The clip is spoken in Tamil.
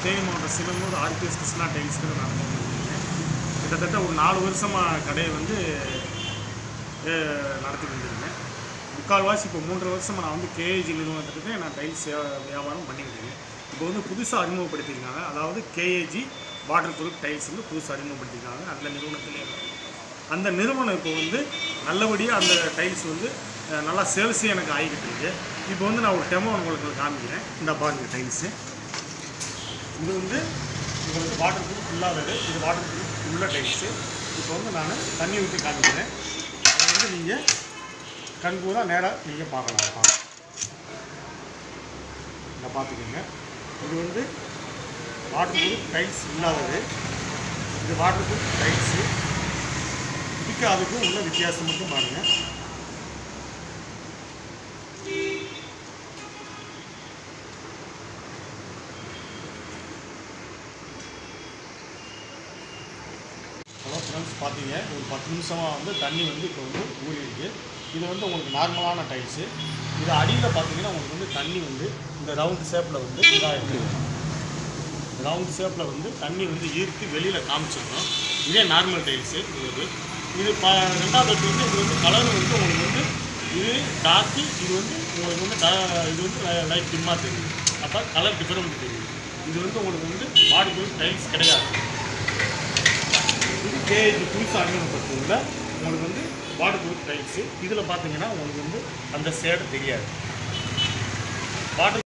தேனி மாவட்டம் சிவனூர் ஆர்பிஎஸ் கிருஷ்ணா டைல்ஸ்க்கு நான் பண்ணியிருக்கேன் கிட்டத்தட்ட ஒரு நாலு வருஷமாக கடையை வந்து அஹ், நடத்தி கொண்டிருக்கேன் முக்கால்வாசி இப்போ மூன்றரை வருஷமாக நான் வந்து கேஏஜி நிறுவனத்துக்கு நான் டைல்ஸ் வியா- வியாபாரம் பண்ணிக்கிட்டு இருக்கேன் இப்போ வந்து புதுசாக அறிமுகப்படுத்தியிருக்காங்க அதாவது கேஏஜி வாட்டர் ப்ரூஃப் டைல்ஸ் வந்து புதுசாக அறிமுகப்படுத்தியிருக்காங்க அந்த நிறுவனத்திலே அந்த நிறுவனம் இப்போ வந்து நல்லபடியாக அந்த டைல்ஸ் வந்து அஹ், நல்லா சேல்ஸு எனக்கு ஆகிக்கிட்டு இருக்கு இப்போ வந்து நான் ஒரு டெமோ உங்களுக்கு காமிக்கிறேன் இந்த பாருங்க டைல்ஸு இது வந்து உங்களுக்கு வாட்டர் ப்ரூஃப் இல்லாதது இது வாட்டர் ப்ரூஃப் உள்ள டைல்ஸு இப்போ வந்து நான் தண்ணி ஊற்றி காமிக்கிறேன் அதை வந்து நீங்கள் கண்கூடா நேராக நீங்கள் பார்க்கலாம் பார்க்கலாம். இதை பார்த்துக்கோங்க இது வந்து வாட்டர் ப்ரூஃப் டைல்ஸ் இல்லாதது இது வாட்டர் ப்ரூஃப் டைல்ஸு இதுக்கு அதுக்கும் உள்ள வித்தியாசம் மட்டும் பாருங்கள் ஹலோ ஃப்ரெண்ட்ஸ் பார்த்தீங்க ஒரு பத்து நிமிஷமாக வந்து தண்ணி வந்து இப்போ வந்து ஊறி இருக்கு இது வந்து உங்களுக்கு நார்மலான டைல்ஸு இது அடியில் பார்த்தீங்கன்னா உங்களுக்கு வந்து தண்ணி வந்து இந்த ரவுண்ட் ஷேப்பில் வந்து இதாக இருக்குது ரவுண்ட் ஷேப்பில் வந்து தண்ணி வந்து ஈர்த்து வெளியில் காமிச்சிருக்கோம் இதே நார்மல் டைல்ஸு இது இது ப ரெண்டாவது வந்து இது வந்து கலர் வந்து உங்களுக்கு வந்து இது டார்க்கு இது வந்து உங்களுக்கு வந்து ட- இது வந்து லைட் டிம்மாக தெரியுது அப்போ கலர் டிஃப்ரெண்ட் தெரியுது இது வந்து உங்களுக்கு வந்து பாடி டைல்ஸ் கிடையாது இது கேஜி புதுசாக அறிமுகப்படுத்துறதுல உங்களுக்கு வந்து வாட்டர் ப்ரூஃப் டைல்ஸு இதில் பார்த்தீங்கன்னா உங்களுக்கு வந்து அந்த சேடு தெரியாது வாட்டர்